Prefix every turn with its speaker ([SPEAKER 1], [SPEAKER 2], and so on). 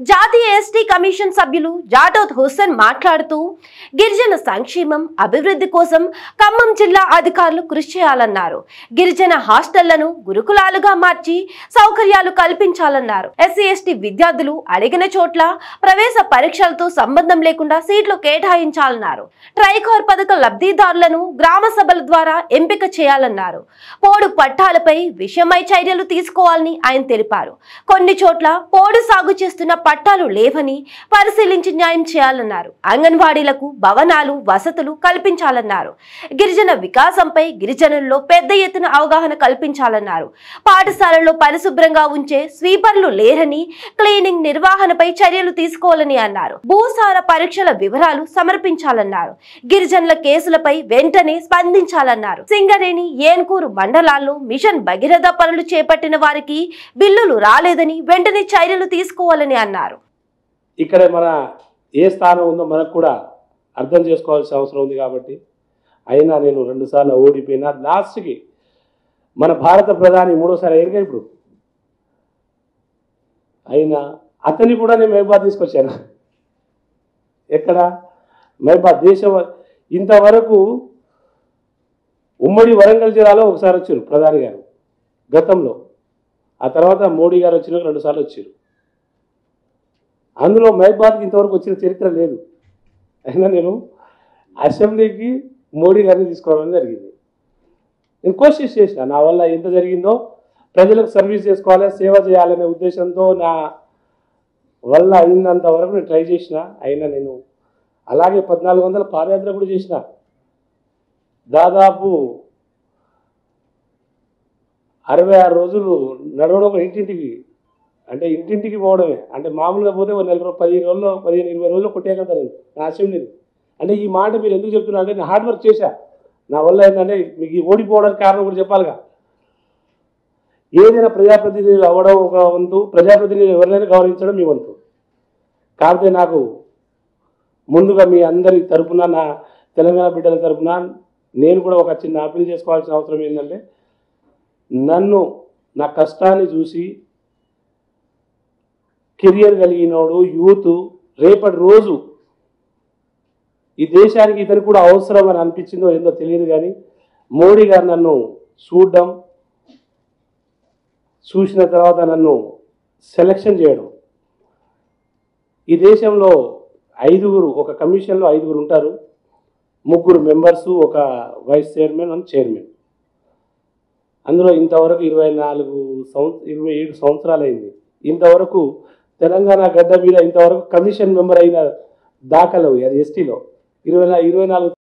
[SPEAKER 1] జాతీయ ST commission సభ్యులు జాటోత్ హుస్సేన్ మాట్లాడుతూ గిరిజన సంక్షేమం అభివృద్ధి కోసం ఖమ్మం జిల్లా అధికారులు కృషి చేయాలన్నారు గిరిజన హాస్టళ్లను గురుకులాలుగా మార్చి సౌకర్యాలు కల్పించాలన్నారు ఎస్సీ ఎస్టీ విద్యార్థులు అడిగిన చోట్ల ప్రవేశ పరీక్షలతో సంబంధం లేకుండా సీట్లు కేటాయించాలన్నారు ట్రైకార్ పథక లబ్ధిదారులను గ్రామ సభల ద్వారా ఎంపిక చేయాలన్నారు పోడు పట్టాలపై విషయమై చర్యలు తీసుకోవాలని ఆయన తెలిపారు కొన్ని చోట్ల పోడు సాగు చేస్తున్న పట్టాలు లేవని పరిశీలించి న్యాయం చేయాలన్నారు అంగన్వాడీలకు భవనాలు వసతులు కల్పించాలన్నారు గిరిజన వికాసంపై గిరిజనుల్లో పెద్ద ఎత్తున అవగాహన కల్పించాలన్నారు పాఠశాలలో పరిశుభ్రంగా ఉంచే స్వీపర్లు లేరని క్లీనింగ్ నిర్వహణపై చర్యలు తీసుకోవాలని అన్నారు భూసార పరీక్షల వివరాలు సమర్పించాలన్నారు గిరిజనుల కేసులపై వెంటనే స్పందించాలన్నారు సింగరేణి ఏన్కూరు మండలాల్లో మిషన్ భగీరథ పనులు చేపట్టిన వారికి బిల్లులు రాలేదని వెంటనే చర్యలు తీసుకోవాలని అన్నారు
[SPEAKER 2] ఇక్కడ మన ఏ స్థానం ఉందో మనకు కూడా అర్థం చేసుకోవాల్సిన అవసరం ఉంది కాబట్టి అయినా నేను రెండుసార్లు ఓడిపోయినా లాస్ట్కి మన భారత ప్రధాని మూడోసారి అయ్యారుగా ఇప్పుడు అయినా అతన్ని కూడా నేను మహబాద్ తీసుకొచ్చాను ఎక్కడ మహబాద్ దేశం ఇంతవరకు ఉమ్మడి వరంగల్ జిల్లాలో ఒకసారి వచ్చారు ప్రధాని గారు గతంలో ఆ తర్వాత మోడీ గారు వచ్చిన రెండు సార్లు వచ్చారు అందులో మహబాద్కి ఇంతవరకు వచ్చిన చరిత్ర లేదు అయినా నేను అసెంబ్లీకి మోడీ గారిని తీసుకోవడం జరిగింది నేను కోషిష్ చేసిన నా వల్ల ఎంత జరిగిందో ప్రజలకు సర్వీస్ చేసుకోవాలి సేవ చేయాలనే ఉద్దేశంతో నా వల్ల అయినంత వరకు నేను ట్రై చేసిన అయినా నేను అలాగే పద్నాలుగు వందల పాదయాత్ర కూడా చేసిన దాదాపు అరవై ఆరు రోజులు నడవడం ఒక ఇంటింటికి అంటే ఇంటింటికి పోవడమే అంటే మామూలుగా పోతే ఒక నెల రోజు పదిహేను రోజుల్లో పదిహేను ఇరవై రోజుల్లో కొట్టేయగలుగుతాను నేను నా అసెంబ్లీని అంటే ఈ మాట మీరు ఎందుకు చెప్తున్నా అంటే నేను హార్డ్ వర్క్ చేశా నా వల్ల ఏంటంటే మీకు ఈ ఓడిపోవడానికి కారణం కూడా చెప్పాలిగా ఏదైనా ప్రజాప్రతినిధులు అవ్వడం ఒక వంతు ప్రజాప్రతినిధులు ఎవరినైనా గౌరవించడం మీ వంతు కాకపోతే నాకు ముందుగా మీ అందరి తరపున నా తెలంగాణ బిడ్డల తరపున నేను కూడా ఒక చిన్న అప్పీల్ చేసుకోవాల్సిన అవసరం ఏంటంటే నన్ను నా కష్టాన్ని చూసి కెరియర్ కలిగినోడు యూత్ రేపటి రోజు ఈ దేశానికి ఇతను కూడా అవసరం అని అనిపించిందో ఏందో తెలియదు కానీ మోడీ గారు నన్ను చూడడం చూసిన తర్వాత నన్ను సెలక్షన్ చేయడం ఈ దేశంలో ఐదుగురు ఒక కమిషన్లో ఐదుగురు ఉంటారు ముగ్గురు మెంబర్స్ ఒక వైస్ చైర్మన్ అండ్ చైర్మన్ అందులో ఇంతవరకు ఇరవై నాలుగు సంవత్స ఇరవై ఏడు సంవత్సరాలు అయింది ఇంతవరకు తెలంగాణ గడ్డ మీద ఇంతవరకు కమిషన్ మెంబర్ అయిన దాఖలు అది ఎస్టీలో ఇరవై నా- ఇరవై నాలుగు